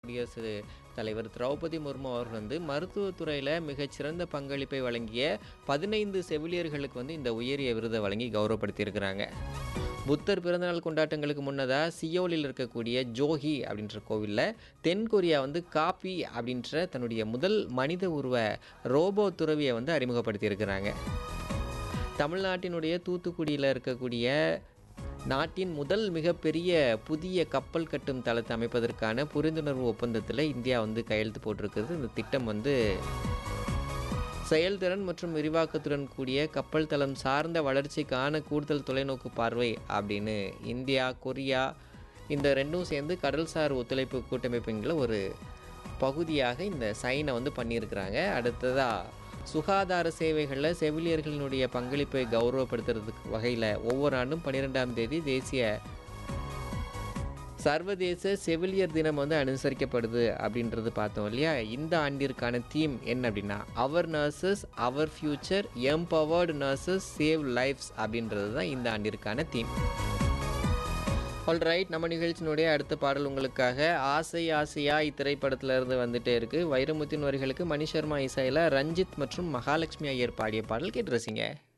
குடியரசு தலைவர் திரௌபதி முர்மு அவர்கள் வந்து மருத்துவத்துறையில் மிகச்சிறந்த பங்களிப்பை வழங்கிய பதினைந்து செவிலியர்களுக்கு வந்து இந்த உயரிய விருதை வழங்கி கௌரவப்படுத்தியிருக்கிறாங்க புத்தர் பிறந்தநாள் கொண்டாட்டங்களுக்கு முன்னதாக சியோலில் இருக்கக்கூடிய ஜோஹி அப்படின்ற கோவிலில் தென்கொரியா வந்து காப்பி அப்படின்ற தன்னுடைய முதல் மனித உருவ ரோபோ துறவியை வந்து அறிமுகப்படுத்தியிருக்கிறாங்க தமிழ்நாட்டினுடைய தூத்துக்குடியில் இருக்கக்கூடிய நாட்டின் முதல் மிகப்பெரிய புதிய கப்பல் கட்டும் தளத்தை அமைப்பதற்கான புரிந்துணர்வு ஒப்பந்தத்தில் இந்தியா வந்து கையெழுத்து போட்டிருக்குது இந்த திட்டம் வந்து செயல்திறன் மற்றும் விரிவாக்கத்துடன் கூடிய கப்பல் தளம் சார்ந்த வளர்ச்சிக்கான கூடுதல் தொலைநோக்கு பார்வை அப்படின்னு இந்தியா கொரியா இந்த ரெண்டும் சேர்ந்து கடல்சார் ஒத்துழைப்பு கூட்டமைப்புங்கிற ஒரு பகுதியாக இந்த சைனை வந்து பண்ணியிருக்கிறாங்க அடுத்ததாக சுகாதார சேவைகளில் செவிலியர்களினுடைய பங்களிப்பை கௌரவப்படுத்துறதுக்கு வகையில் ஒவ்வொரு ஆண்டும் பன்னிரெண்டாம் தேதி தேசிய சர்வதேச செவிலியர் தினம் வந்து அனுசரிக்கப்படுது அப்படின்றது பார்த்தோம் இல்லையா இந்த ஆண்டிற்கான தீம் என்ன அப்படின்னா our nurses our future empowered nurses save lives அப்படின்றது தான் இந்த ஆண்டிற்கான தீம் ரைட் நம்ம நிகழ்ச்சியினுடைய அடுத்த பாடல் உங்களுக்காக ஆசை ஆசையா இத்திரைப்படத்துல இருந்து வந்துட்டே இருக்கு வைரமுத்தின் வரிகளுக்கு மணி சர்மா இசையில் ரஞ்சித் மற்றும் மகாலட்சுமி ஐயர் பாடிய பாடல் கேட்டு ரசிங்க